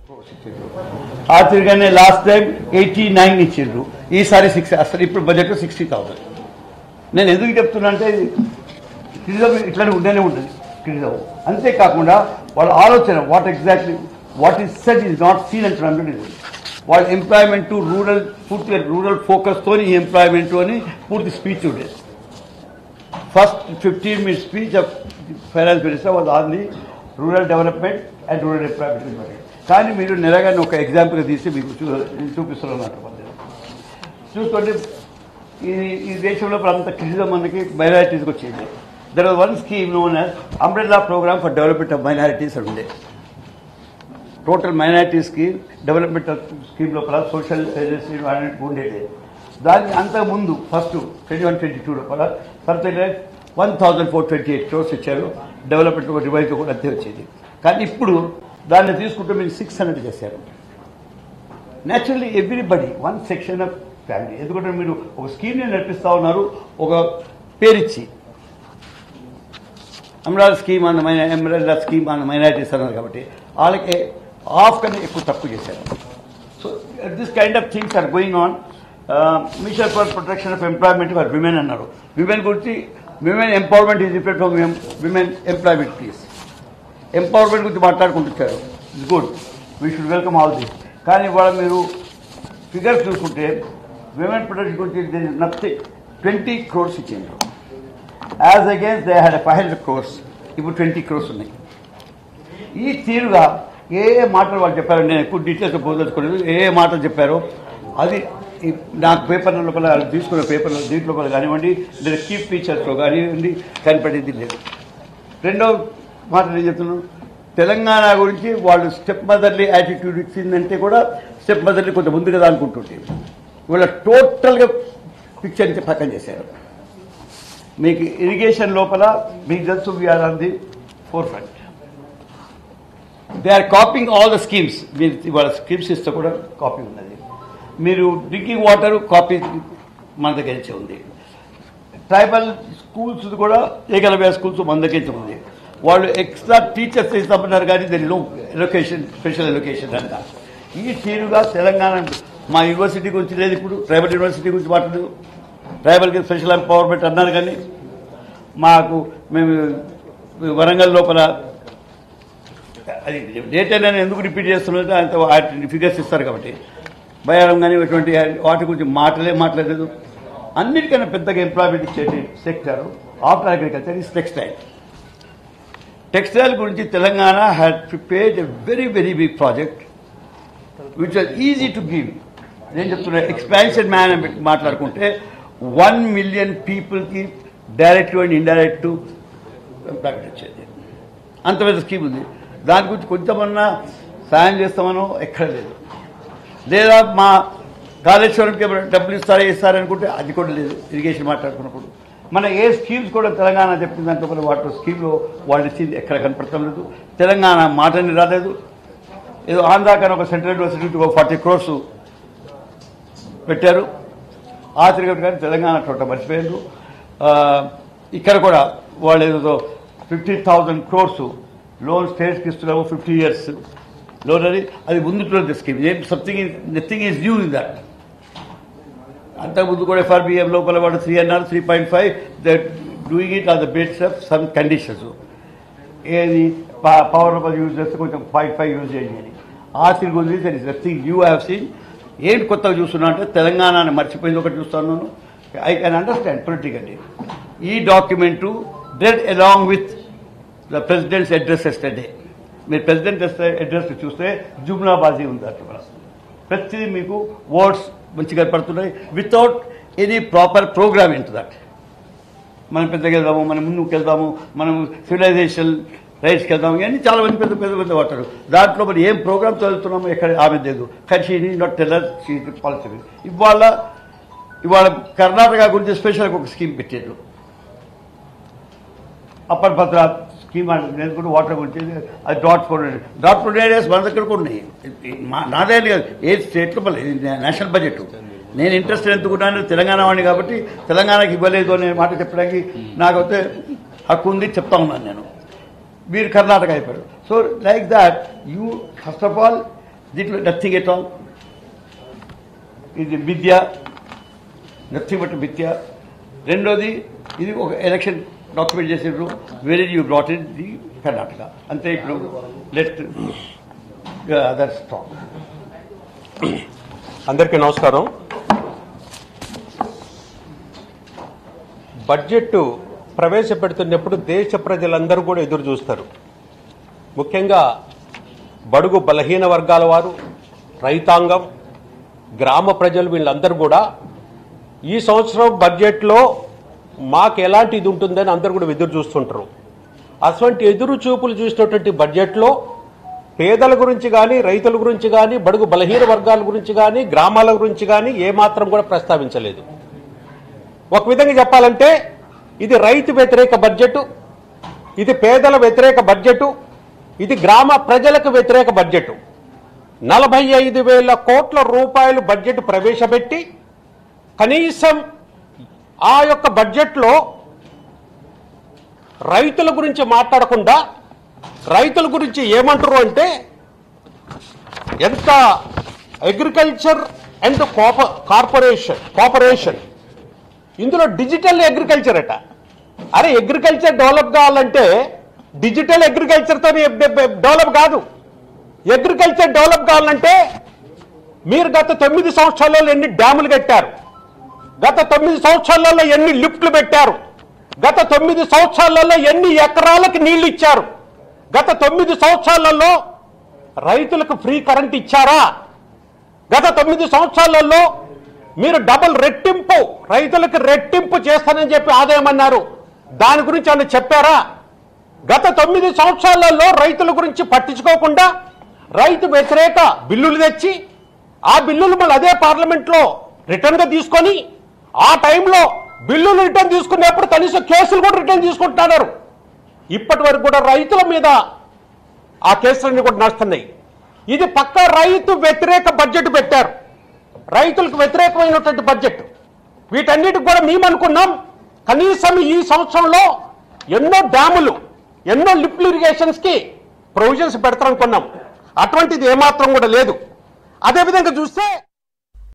ఆ తిరిగానే last time eighty nine ఇచ్చిండ్రు ఈసారి సిక్స్ అసలు ఇప్పుడు బడ్జెట్ సిక్స్టీ థౌసండ్ నేను ఎందుకు చెప్తున్నా అంటే క్రిటిజం ఇట్లానే ఉండనే ఉంటుంది క్రిటిజం అంతేకాకుండా వాళ్ళ ఆలోచన what exactly what is set is not seen అంటే వాళ్ళ ఎంప్లాయ్మెంట్ రూరల్ పూర్తిగా రూరల్ ఫోకస్తో ఈ ఎంప్లాయ్మెంట్ అని పూర్తి స్పీచ్ ఉండేది first fifteen minutes speech of finance minister was on the rural development and rural employment కానీ మీరు నెలగానే ఒక ఎగ్జాంపుల్గా తీసి మీకు చూ చూపిస్తున్నారు చూస్తుంటే ఈ ఈ దేశంలో ఇప్పుడు అంత క్రిటిజం మనకి మైనారిటీస్కి వచ్చింది there was one scheme known as umbrella programme for development of minorities అని ఉండే టోటల్ మైనారిటీస్కి డెవలప్మెంట్ స్కీమ్ లోపల సోషల్ ఏజెన్సీ అన్నింటికి ఉండేది దాన్ని అంతకుముందు first twenty one twenty two లోపల further one thousand four twenty eight crores ఇచ్చారు డెవలప్మెంట్ రివైజ్ కూడా అంతే వచ్చేది కానీ ఇప్పుడు దాన్ని తీసుకుంటే మీరు సిక్స్ హండ్రెడ్ చేశారు naturally everybody one section of family ఎందుకంటే మీరు ఒక స్కీమ్ని నడిపిస్తా ఉన్నారు ఒక పేరిచ్చి అమరావతి స్కీమ్ అన్న మైన ఎమరాల్డ్ స్కీమ్ అన్న మైనారిటీస్ అన్నారు కాబట్టి వాళ్ళకి హాఫ్ కన్నా ఎక్కువ తక్కువ చేశారు so this kind of things are going on mission for protection of employment for women అన్నారు విమెన్ గురించి women empowerment is different from women employment please empowerment గురించి మాట్లాడుకుంటున్నారు it's good we should welcome all this కానీ ఇవాళ మీరు figures చూసుకుంటే women protection గురించి nothing twenty crores ఇచ్చిండ్రు as against they had five hundred crores ఇప్పుడు ట్వంటీ క్రోర్స్ ఉన్నాయి ఈ తీరుగా ఏ ఏ మాటలు వాళ్ళు చెప్పారో నేను ఎక్కువ డీటెయిల్స్ పోదలుచుకోలేదు ఏ ఏ మాటలు చెప్పారో అది ఈ నాకు పేపర్ లోపల వాళ్ళు తీసుకున్న పేపర్లో దీంట్లో లోపల కానివ్వండి లేదా కీ ఫీచర్స్లో కానివ్వండి కనిపడేది లేదు రెండో మాట నేను చెప్తున్నాను తెలంగాణ గురించి వాళ్ళు స్టెప్ మదర్లీ యాటిట్యూడ్ ఇచ్చిందంటే కూడా స్టెప్ మదర్లీ కొంత ముందు కదా అనుకుంటుంటే వీళ్ళ టోటల్గా పిక్చర్ పక్కన చేశారు మీకు ఇరిగేషన్ లోపల మీకు తెలుసు we're on the forefront they are coping all the schemes మీరు ఇవాళ స్కీమ్స్ ఇస్తే కూడా కాపీ ఉన్నది మీరు డ్రింకింగ్ వాటర్ కాపీ మన దగ్గర నుంచి ఉంది ట్రైబల్ స్కూల్స్ కూడా ఏకలవ్య స్కూల్స్ మన దగ్గర నుంచి ఉంది వాళ్ళు ఎక్స్ట్రా టీచర్స్ ఇస్తామన్నారు కానీ దాని లో ఎలొకేషన్ స్పెషల్ ఎలొకేషన్ అంట ఈ తీరుగా తెలంగాణ మా యూనివర్సిటీ గురించి లేదు ఇప్పుడు ట్రైబల్ యూనివర్సిటీ గురించి మాట్లాడదు ట్రైబల్కి స్పెషల్ ఎంపవర్మెంట్ అన్నారు కానీ మాకు మేము వరంగల్ లోపల అది డేటా నేను ఎందుకు రిపీట్ చేస్తున్నట్టు అంత వాటి ఫిగర్స్ ఇస్తారు కాబట్టి బయారం కానీ ఇటువంటి వాటి గురించి మాటలే మాట్లాడలేదు అన్నిటికన్నా పెద్దగా ఎంప్లాయ్మెంట్ ఇచ్చేటి sector after agriculture is textile textile గురించి Telangana had prepared a very very big project which are easy to give నేను చెప్తున్నా ఎక్స్పాన్షన్ మ్యాన్ అని పెట్టి మాట్లాడుకుంటే వన్ మిలియన్ పీపుల్కి డైరెక్ట్ అండ్ ఇండైరెక్ట్ ఎంప్లాయ్మెంట్ వచ్చేది అంత పెద్ద స్కీమ్ ఉంది దాని గురించి కొంచెమన్నా సాయం చేస్తామనో ఎక్కడ లేదు లేదా మా కాళేశ్వరంకి ఏమైనా డబ్బులు ఇస్తారా ఇస్తారనుకుంటే అది కూడా లేదు ఇరిగేషన్ మాట్లాడుకున్నప్పుడు మన ఏ స్కీమ్స్ కూడా తెలంగాణ చెప్పిన దాంట్లో కూడా వాటి స్కీమ్లో వాళ్ళు ఇచ్చింది ఎక్కడ కనపడటం లేదు తెలంగాణ మాటని రాలేదు ఏదో ఆంధ్రాకని ఒక సెంట్రల్ యూనివర్సిటీ ఒక ఫార్టీ క్రోర్స్ పెట్టారు ఆ తిరిగి కానీ తెలంగాణ చోట మర్చిపోయారు ఆ, ఇక్కడ కూడా వాళ్ళు ఏదో ఫిఫ్టీ థౌజండ్ క్రోర్స్ లోన్ స్టేట్స్కి ఇస్తున్నాము ఫిఫ్టీ ఇయర్స్ లోన్ అని అది ముందుట్లో స్కీమ్ ఏం something nothing is new in that అంతకుముందు కూడా ఎఫ్ఆర్బిఎం లోపల వాడు త్రీ అన్నారు three point five that doing it on the base of some conditions ఏది పవర్ లోపల యూజ్ చేస్తే కొంచెం పాయింట్ ఫైవ్ యూజ్ చేయండి అని ఆ తిరిగి ఉంది that is nothing you have seen ఏంటి కొత్తగా చూస్తున్నా అంటే తెలంగాణని మర్చిపోయింది ఒకటి చూస్తాను ఐ కెన్ అండర్స్టాండ్ పొలిటికల్లీ ఈ document dead along with the president's address yesterday మీరు ప్రెసిడెంట్ అడ్రస్ చూస్తే జుమ్నాబాజీ ఉంది అట్లా ప్రతిదీ మీకు వర్డ్స్ మంచిగా పడుతున్నాయి without any proper programme into that మనం పెద్దగా వెళ్దాము మనం ముందుకు వెళ్దాము మనం సివిలైజేషన్ రైట్స్కి వెళ్దాము ఇవన్నీ చాలా మంది పెద్ద పెద్ద పెద్ద పడతారు దాంట్లో మరి ఏం ప్రోగ్రామ్ చదువుతున్నామో ఎక్కడ ఆమె లేదు కానీ she need not teller she policy ఇవాళ ఇవాళ కర్ణాటక గురించి స్పెషల్గా ఒక స్కీమ్ పెట్టారు అప్పర్ భద్ర స్కీమ్ అంటే నేను కూడా వాటర్ గురించి అది dot four dot four areas మన దగ్గర కూడా ఉన్నాయి మా- నాదే కాదు ఏ స్టేట్లో మళ్ళీ ఇది నేషనల్ బడ్జెట్ నేను ఇంట్రెస్ట్ ఎందుకున్నాను తెలంగాణ వాడిని కాబట్టి తెలంగాణకి ఇవ్వలేదు అనే మాట చెప్పడానికి నాకైతే హక్కు ఉంది చెప్తా ఉన్నాను నేను మీరు కర్ణాటక అయిపోయారు so like that you first of all దీంట్లో నథింగ్ ఎట్ ఆల్ ఇది విద్య నథింగ్ బట్ విద్య రెండోది ఇది ఒక ఎలక్షన్ డాక్యుమెంట్ చేసారు వేరే you brought in the Karnataka అంతే ఇప్పుడు లెట్ అదర్స్ టాక్ అందరికీ నమస్కారం బడ్జెట్ ప్రవేశపెడుతున్నప్పుడు దేశ ప్రజలందరూ కూడా ఎదురు చూస్తారు ముఖ్యంగా బడుగు బలహీన వర్గాల వారు రైతాంగం గ్రామ ప్రజలు వీళ్ళందరూ కూడా ఈ సంవత్సరం బడ్జెట్లో మాకు ఎలాంటి ఇది ఉంటుందని అందరూ కూడా ఎదురు చూస్తుంటారు అటువంటి ఎదురు చూపులు చూసినటువంటి బడ్జెట్లో పేదల గురించి కానీ రైతుల గురించి కానీ బడుగు బలహీన వర్గాల గురించి కానీ గ్రామాల గురించి కానీ ఏమాత్రం కూడా ప్రస్తావించలేదు ఒక విధంగా చెప్పాలంటే ఇది రైతు వ్యతిరేక బడ్జెట్ ఇది పేదల వ్యతిరేక బడ్జెట్ ఇది గ్రామ ప్రజలకు వ్యతిరేక బడ్జెట్ నలభై ఐదు వేల కోట్ల రూపాయలు బడ్జెట్ ప్రవేశపెట్టి కనీసం ఆ యొక్క బడ్జెట్లో రైతుల గురించి మాట్లాడకుండా రైతుల గురించి ఏమంటారు అంటే ఎంత అగ్రికల్చర్ అండ్ కార్పొరేషన్ కోఆపరేషన్ ఇందులో డిజిటల్ అగ్రికల్చర్ అట అరే అగ్రికల్చర్ డెవలప్ కావాలంటే డిజిటల్ అగ్రికల్చర్తో డెవలప్ కాదు అగ్రికల్చర్ డెవలప్ కావాలంటే మీరు గత తొమ్మిది సంవత్సరాలలో ఎన్ని డ్యాములు కట్టారు గత తొమ్మిది సంవత్సరాలలో ఎన్ని లిఫ్ట్లు పెట్టారు గత తొమ్మిది సంవత్సరాలలో ఎన్ని ఎకరాలకు నీళ్లు ఇచ్చారు గత తొమ్మిది సంవత్సరాలలో రైతులకు ఫ్రీ కరెంట్ ఇచ్చారా గత తొమ్మిది సంవత్సరాలలో మీరు డబుల్ రెట్టింపు రైతులకు రెట్టింపు చేస్తానని చెప్పి ఆదాయం అన్నారు దాని గురించి ఏమైనా చెప్పారా గత తొమ్మిది సంవత్సరాలలో రైతుల గురించి పట్టించుకోకుండా రైతు వ్యతిరేక బిల్లులు తెచ్చి ఆ బిల్లులు మళ్ళీ అదే పార్లమెంట్లో రిటర్న్ గా తీసుకొని ఆ టైంలో బిల్లులు రిటర్న్ తీసుకునేప్పుడు కనీసం కేసులు కూడా రిటర్న్ తీసుకుంటున్నారు ఇప్పటి వరకు కూడా రైతుల మీద ఆ కేసులన్నీ కూడా నడుస్తున్నాయి ఇది పక్క రైతు వ్యతిరేక బడ్జెట్ పెట్టారు రైతులకు వ్యతిరేకమైనటువంటి బడ్జెట్ వీటన్నిటికి కూడా మేము అనుకున్నాం కనీసం ఈ సంవత్సరంలో ఎన్నో డ్యాములు ఎన్నో లిఫ్ట్ ఇరిగేషన్స్ కి ప్రొవిజన్స్ పెడతారనుకున్నాం అటువంటిది ఏమాత్రం కూడా లేదు అదేవిధంగా చూస్తే